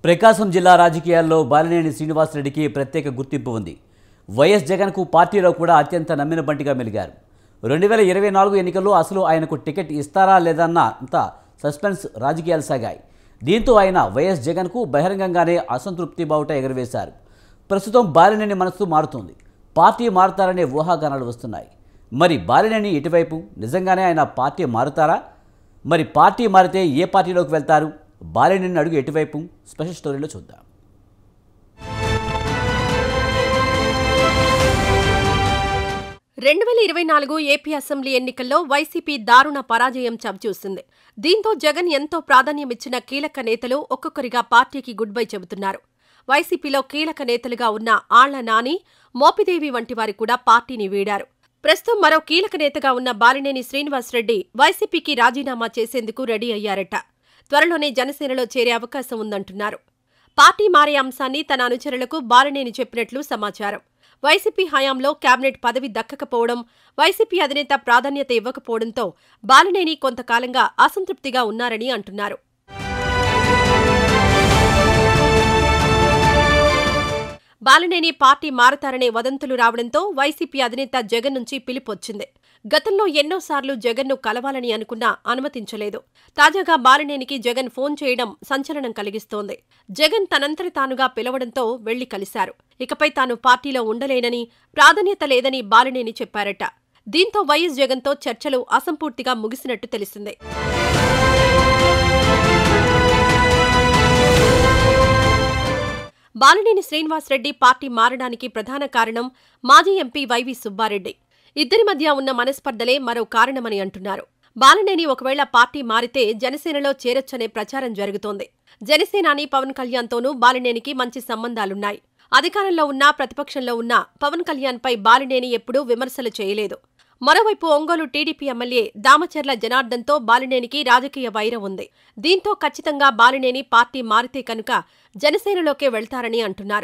ప్రకాశం జిల్లా రాజకీయాల్లో బాలినేని శ్రీనివాసరెడ్డికి ప్రత్యేక గుర్తింపు ఉంది వైఎస్ జగన్కు పార్టీలో కూడా అత్యంత నమ్మిన బంటిగా మెలిగారు రెండు వేల ఇరవై నాలుగు ఎన్నికల్లో అసలు ఆయనకు టికెట్ ఇస్తారా లేదన్న అంత సస్పెన్స్ రాజకీయాలు సాగాయి దీంతో ఆయన వైఎస్ జగన్కు బహిరంగంగానే అసంతృప్తి బావుట ఎగరవేశారు ప్రస్తుతం బాలినేని మనసు మారుతుంది పార్టీ మారుతారనే ఊహాగానాలు వస్తున్నాయి మరి బాలినేని ఇటువైపు నిజంగానే ఆయన పార్టీ మారుతారా మరి పార్టీ మారితే ఏ పార్టీలోకి వెళ్తారు బాలినేని అడుగు ఎటువైపు స్పెషల్ స్టోరీలో చూద్దాం రెండు వేల ఇరవై నాలుగు ఏపీ అసెంబ్లీ ఎన్నికల్లో వైసీపీ దారుణ పరాజయం చవిచూసింది దీంతో జగన్ ఎంతో ప్రాధాన్యమిచ్చిన కీలక నేతలు ఒక్కొక్కరిగా పార్టీకి గుడ్ బై చెబుతున్నారు వైసీపీలో కీలక నేతలుగా ఉన్న ఆళ్ల నాని మోపిదేవి వంటి వారు కూడా పార్టీని వీడారు ప్రస్తుతం మరో కీలక నేతగా ఉన్న బాలినేని శ్రీనివాసరెడ్డి వైసీపీకి రాజీనామా చేసేందుకు రెడీ అయ్యారట త్వరలోనే జనసేనలో చేరే అవకాశం ఉందంటున్నారు పార్టీ మారే అంశాన్ని తన అనుచరులకు బాలినేని చెప్పినట్లు సమాచారం వైసీపీ హయాంలో కేబినెట్ పదవి దక్కకపోవడం వైసీపీ అధినేత ప్రాధాన్యత ఇవ్వకపోవడంతో బాలినేని కొంతకాలంగా అసంతృప్తిగా ఉన్నారని అంటున్నారు బాలినేని పార్టీ మారతారనే వదంతులు రావడంతో వైసీపీ అధినేత జగన్ నుంచి పిలుపొచ్చింది గతంలో ఎన్నోసార్లు జగన్ను కలవాలని అనుకున్నా అనుమతించలేదు తాజాగా బాలినేనికి జగన్ ఫోన్ చేయడం సంచలనం కలిగిస్తోంది జగన్ తనంతటి తానుగా పిలవడంతో వెళ్లి కలిశారు ఇకపై తాను పార్టీలో ఉండలేనని ప్రాధాన్యత లేదని బాలినేని చెప్పారట దీంతో వైఎస్ జగన్తో చర్చలు అసంపూర్తిగా ముగిసినట్టు తెలిసింది బాలినేని శ్రీనివాసరెడ్డి పార్టీ మారడానికి ప్రధాన కారణం మాజీ ఎంపీ వైవి సుబ్బారెడ్డి ఇద్దరి మధ్య ఉన్న మనస్పర్ధలే మరో కారణమని అంటున్నారు బాలినేని ఒకవేళ పార్టీ మారితే జనసేనలో చేరొచ్చనే ప్రచారం జరుగుతోంది జనసేనాని పవన్ కళ్యాణ్తోనూ బాలినేనికి మంచి సంబంధాలున్నాయి అధికారంలో ఉన్నా ప్రతిపక్షంలో ఉన్నా పవన్ కళ్యాణ్పై బాలినేని ఎప్పుడూ విమర్శలు చేయలేదు మరోవైపు ఒంగోలు టీడీపీ ఎమ్మెల్యే దామచర్ల జనార్దన్తో బాలినేనికి రాజకీయ వైరం ఉంది దీంతో ఖచ్చితంగా బాలినేని పార్టీ మారితే కనుక జనసేనలోకే వెళ్తారని అంటున్నారు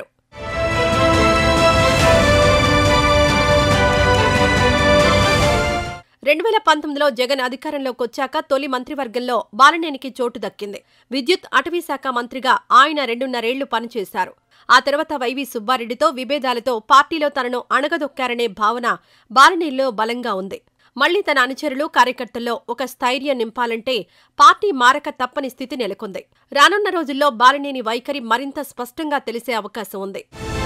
రెండు వేల పంతొమ్మిదిలో జగన్ అధికారంలోకి వచ్చాక తొలి మంత్రివర్గంలో బాలినేనికి చోటు దక్కింది విద్యుత్ అటవీ శాఖ మంత్రిగా ఆయన రెండున్నరేళ్లు పనిచేశారు ఆ తర్వాత వైవి సుబ్బారెడ్డితో విభేదాలతో పార్టీలో తనను అణగదొక్కారనే భావన బాలినేనిలో బలంగా ఉంది మళ్లీ తన అనుచరులు కార్యకర్తల్లో ఒక స్థైర్యం నింపాలంటే పార్టీ మారక తప్పని స్థితి నెలకొంది రానున్న రోజుల్లో బాలినేని వైఖరి మరింత స్పష్టంగా తెలిసే అవకాశం ఉంది